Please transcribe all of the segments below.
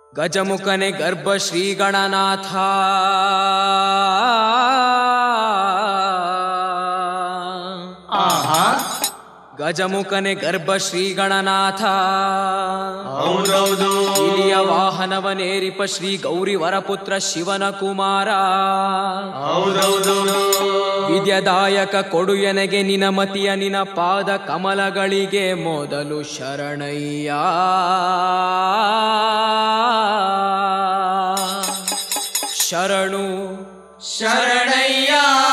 ಗಜಮುಖನೆ ಗರ್ಭ ಶ್ರೀ ಗಣನಾಥ ಆಹಾ ಗಜಮುಖನೆ ಗರ್ಭ ಶ್ರೀ ಗಣನಾಥ ಹೌದೌದು ಇಲಿಯ ವಾಹನವನೇರಿಪ ಶ್ರೀ ಗೌರಿ ವರಪುತ್ರ ಶಿವನ ಕುಮಾರ ಹೌದೌದು ವಿದ್ಯದಾಯಕ ಕೊಡು ಎನಗೆ ನಿನ ಮತಿಯ ನಿನ ಪಾದ ಕಮಲಗಳಿಗೆ ಮೊದಲು ಶರಣಯ್ಯ ಶರಣು ಶರಣಯ್ಯ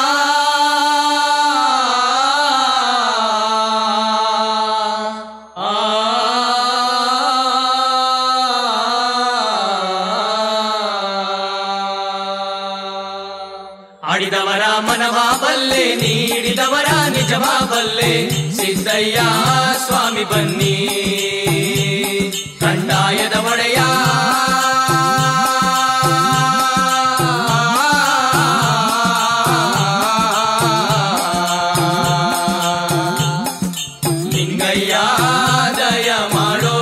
ಆ ಆಡಿದವರ ಮನವ ಬಲ್ಲೆ ನೀಡಿದವರ ನಿಜವ ಬಲ್ಲೆ ಸಿದ್ದಯ್ಯ ಸ್ವಾಮಿ ಬನ್ನಿ ಕಂದಾಯದ ಒಡೆಯ ಲಿಂಗಯ್ಯ ದಯ ಮಾಡೋ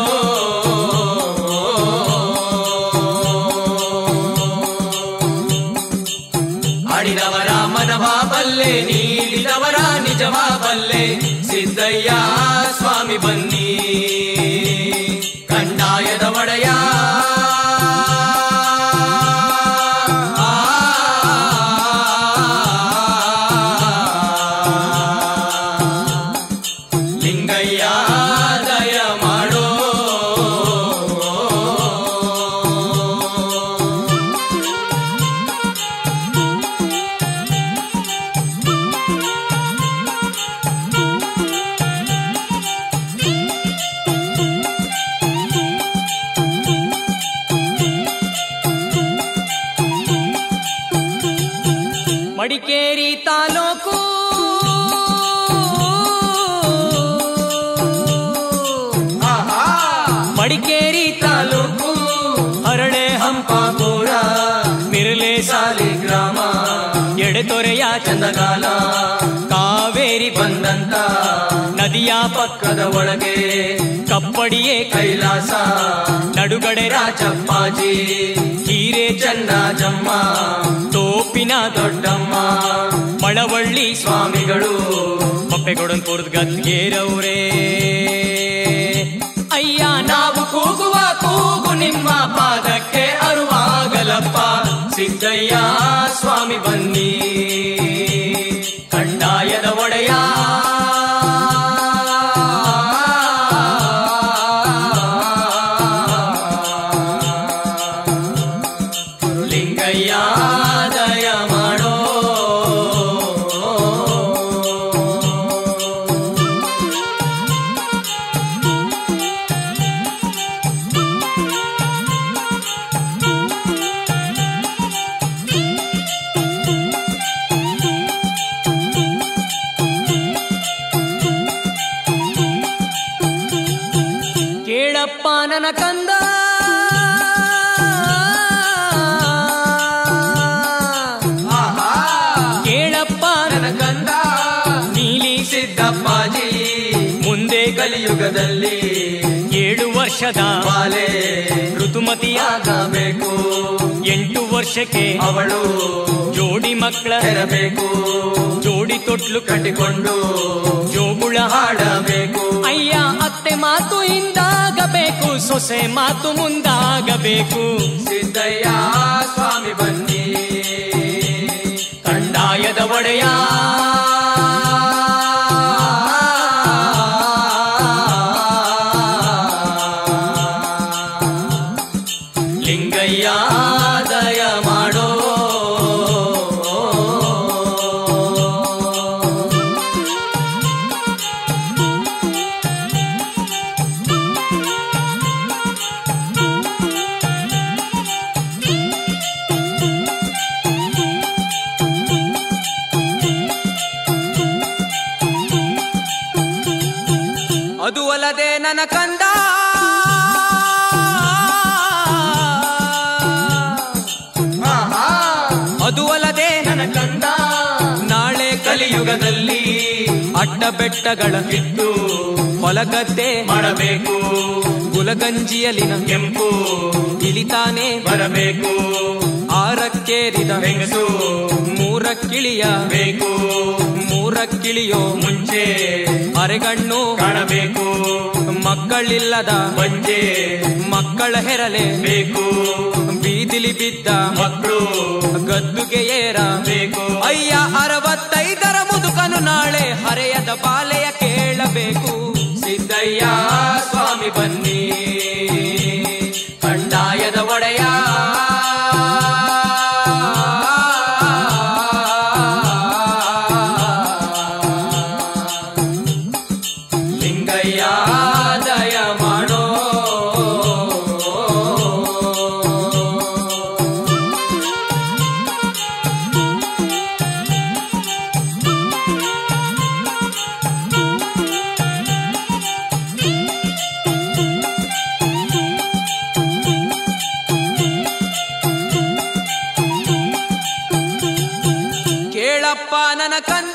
ಆಡಿದವರ ಮನವ ಬಲ್ಲೆ ನೀಡಿದವರ ನಿಜವ ಬಲ್ಲೆ ಸಿದ್ದಯ್ಯ ಸ್ವಾಮಿ ಬನ್ನಿ ಕಂದಾಯದ ಒಡೆಯ ಲಿಂಗಯ್ಯ ದಯ ಮಾಡೋ ಮಡಿಕೇರಿ ತಾಲೂಕು ಆಹಾ ಮಡಿಕೇರಿ ತಾಲೂಕು ಹರಳೆ ಹಂಪಾಪುರ ಮಿರ್ಲೆ ಸಾಲಿಗ್ರಾಮ ಎಡೆತೊರೆಯ ಚಂದಗಾಲ ಕಾವೇರಿ ಬಂದಂತ ನದಿಯ ಪಕ್ಕ ಪಕ್ಕದ ಒಳಗೆ ಕಪ್ಪಡಿಯೇ ಕೈಲಾಸ ನಡುಗಡೆ ರಾಜಪ್ಪಾಜಿ ಹೀರೆ ಚನ್ನ ಜಮ್ಮ ತೋಪಿನ ದೊಡ್ಡಮ್ಮ ಮಳವಳ್ಳಿ ಸ್ವಾಮಿಗಳು ಪಪ್ಪೆಗೊಡನ್ ಪುರ್ದ್ ಗದ್ಗೇರವ್ರೇ ಅಯ್ಯ ನಾವು ಕೂಗುವ ಕೂಗು ನಿಮ್ಮ ಪಾದಕ್ಕೆ ಅರುವಾಗಲಪ್ಪ ಸಿದ್ದಯ್ಯ ಸ್ವಾಮಿ ಬನ್ನಿ ಕಂದಾಯದ ಒಡೆಯ ಲಿಂಗಯ್ಯ ದಯ ಮಾಡೋ ಕೇಳಪ್ಪ ನನ್ನ ಕಂದ ಆಹಾ ಕೇಳಪ್ಪ ನನ್ನ ಕಂದ ನೀಲಿ ಸಿದ್ದಪ್ಪಾಜಿ ಮುಂದೆ ಕಲಿಯುಗದಲ್ಲಿ ಏಳು ವರ್ಷದ ಬಾಲೆ ಋತುಮತಿಯ ಆಗಬೇಕು ಎಂಟು ವರ್ಷಕ್ಕೆ ಅವಳು ಜೋಡಿ ಮಕ್ಕಳ ತೆರಬೇಕು ಜೋಡಿ ತೊಟ್ಲು ಕಟ್ಟಿಕೊಂಡು ಜೋಗುಳ ಹಾಡಬೇಕು ಅಯ್ಯ ಅತ್ತೆ ಮಾತು ಹಿಂದಾಗಬೇಕು ಸೊಸೆ ಮಾತು ಮುಂದಾಗಬೇಕು ಸಿದ್ದಯ್ಯ ಸ್ವಾಮಿ ಬನ್ನಿ ಕಂದಾಯದ ಒಡೆಯ ಲಿಂಗಯ್ಯ ದಯ ಮಾಡೋ ಅದು ಅಲ್ಲದೆ ನನ್ನ ಕಂದ ಆಹಾ ಅದು ಅಲ್ಲದೆ ನನ್ನ ಕಂದ ನಾಳೆ ಕಲಿಯುಗದಲ್ಲಿ ಅಡ್ಡ ಬೆಟ್ಟಗಳ ಇದ್ದು ಹೊಲಗದ್ದೆ ಮಾಡಬೇಕು ಗುಲಗಂಜಿಯಲಿನ ಕೆಂಪು ಇಳಿತಾನೆ ಬರಬೇಕು ಆರಕ್ಕೇರಿದ ಹೆಂಗಸು ಮೂರಕ್ಕಿಳಿಯ ಬೇಕು ಮೂರಕ್ಕಿಳಿಯೋ ಮುಂಚೆ ಅರೆಗಣ್ಣು ಕಾಣಬೇಕು ಮಕ್ಕಳಿಲ್ಲದ ಬಂಜೆ ಮಕ್ಕಳ ಹೆರಲೆ ಬೇಕು ಬೀದಿಲಿ ಬಿದ್ದ ಮಕ್ಕಳು ಗದ್ದುಗೆ ಏರ ಬೇಕು ಅಯ್ಯ ಅರವತ್ತೈದರ ಮುದುಕನು ನಾಳೆ ಹರೆಯದ ಬಾಲೆಯ ಕೇಳಬೇಕು ಸಿದ್ದಯ್ಯ ಸ್ವಾಮಿ ಬನ್ನಿ ಕಂಡಾಯದ ಒಡೆಯ ಲಿಂಗಯ್ಯ ದಯ ಮಾಡೋ ಕೇಳಪ್ಪ ನನ್ನ ಕಂದ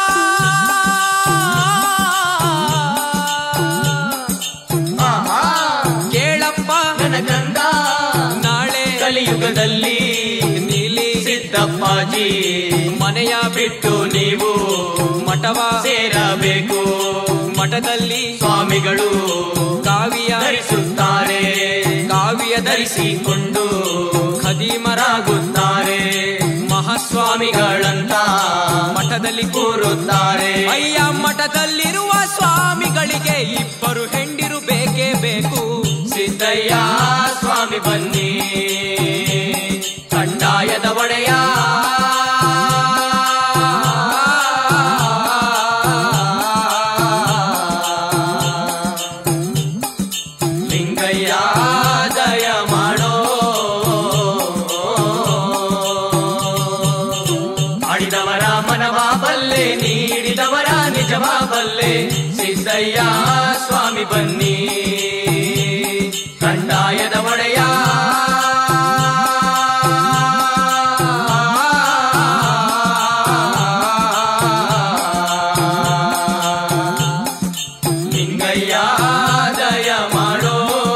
ಆಹಾ ಕೇಳಪ್ಪ ನನ್ನ ಕಂದ ನಾಳೆ ಕಲಿಯುಗದಲ್ಲಿ ನೀಲಿ ಸಿದ್ದಪ್ಪಾಜಿ ಮನೆಯ ಬಿಟ್ಟು ನೀವು ಮಠವ ಸೇರಬೇಕು ಮಠದಲ್ಲಿ ಸ್ವಾಮಿಗಳು ಕಾವಿಯ ಧರಿಸುತ್ತಾರೆ ಕಾವಿಯ ಧರಿಸಿ ಧರಿಸಿಕೊಂಡು ಖದೀಮರಾಗುತ್ತಾರೆ ಮಹಾಸ್ವಾಮಿಗಳಂತ ಮಠದಲ್ಲಿ ಕೂರುತ್ತಾರೆ ಅಯ್ಯ ಮಠದಲ್ಲಿರುವ ಸ್ವಾಮಿಗಳಿಗೆ ಇಬ್ಬರು ಹೆಂಡಿರು ಬೇಕೇ ಬೇಕು ಸಿದ್ದಯ್ಯ ಸ್ವಾಮಿ ಬನ್ನಿ ಕಂಡಾಯದ ಒಡೆಯ ಲಿಂಗಯ್ಯ ದಯ ಮಾಡೋ ಆಡಿದವರ ಮನವ ಬಲ್ಲೆ ನೀಡಿದವರ ನಿಜವ ಬಲ್ಲೆ ಸಿದ್ದಯ್ಯ ಸ್ವಾಮಿ ಬನ್ನಿ ಕಂಡಾಯದ ಒಡೆಯ ಲಿಂಗಯ್ಯ ದಯ ಮಾಡೋ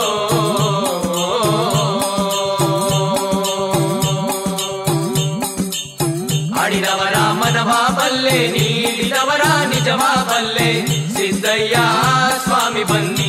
ಆಡಿದವರ ಮನವ ಬಲ್ಲೆ ನೀಡಿದವರ ನಿಜವ ಬಲ್ಲೆ ಸಿದ್ದಯ್ಯ ಸ್ವಾಮಿ ಬನ್ನಿ